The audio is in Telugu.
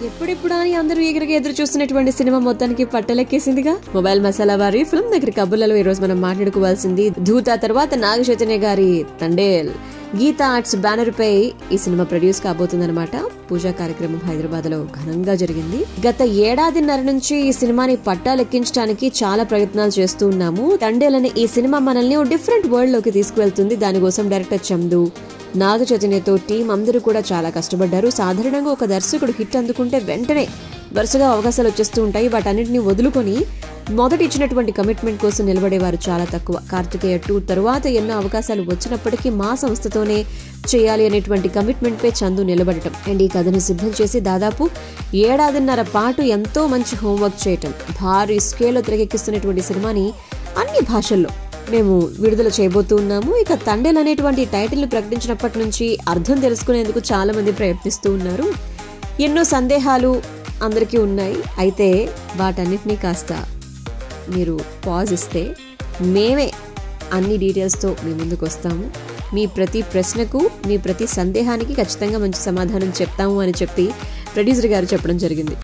ఎప్పుడెప్పుడు అని అందరూ ఎగరగా ఎదురు చూస్తున్నటువంటి సినిమా మొత్తానికి పట్టలెక్కేసిందిగా మొబైల్ మసాలా వారి ఫిల్మ్ దగ్గర కబుర్లలో ఈ రోజు మనం మాట్లాడుకోవాల్సింది ధూత తర్వాత నాగ చైతన్య గారి తండేల్ గీతా ఆర్ట్స్ బ్యానర్ పై ఈ సినిమా ప్రొడ్యూస్ కాబోతుందన్నమాట పూజా కార్యక్రమం హైదరాబాద్ లో ఘనంగా జరిగింది గత ఏడాదిన్నర నుంచి ఈ సినిమాని పట్టాలెక్కించడానికి చాలా ప్రయత్నాలు చేస్తూ ఉన్నాము తండేల్ అనే ఈ సినిమా మనల్ని ఓ డిఫరెంట్ వరల్డ్ లోకి తీసుకువెళ్తుంది దానికోసం డైరెక్టర్ చందు నాగ చైతన్యతో టీం అందరూ కూడా చాలా కష్టపడ్డారు సాధారణంగా ఒక దర్శకుడు హిట్ అందుకుంటే వెంటనే వరుసగా అవకాశాలు వచ్చేస్తూ ఉంటాయి వాటన్నిటిని వదులుకొని మొదట ఇచ్చినటువంటి కమిట్మెంట్ కోసం నిలబడేవారు చాలా తక్కువ కార్తికేయ టూ తరువాత ఎన్నో అవకాశాలు వచ్చినప్పటికీ మా సంస్థతోనే చేయాలి అనేటువంటి కమిట్మెంట్ పై చందు నిలబడటం అండ్ ఈ కథను సిద్ధం చేసి దాదాపు ఏడాదిన్నర పాటు ఎంతో మంచి హోంవర్క్ చేయటం భారీ స్కేల్లో తెరకెక్కిస్తున్నటువంటి సినిమాని అన్ని భాషల్లో మేము విడుదల చేయబోతూ ఉన్నాము ఇక తండేల్ అనేటువంటి టైటిల్ని ప్రకటించినప్పటి నుంచి అర్థం తెలుసుకునేందుకు చాలా మంది ప్రయత్నిస్తూ ఉన్నారు ఎన్నో సందేహాలు అందరికీ ఉన్నాయి అయితే వాటన్నిటినీ కాస్త మీరు పాజ్ ఇస్తే మేమే అన్ని డీటెయిల్స్తో మీ ముందుకు వస్తాము మీ ప్రతి ప్రశ్నకు మీ ప్రతి సందేహానికి ఖచ్చితంగా మంచి సమాధానం చెప్తాము అని చెప్పి ప్రొడ్యూసర్ గారు చెప్పడం జరిగింది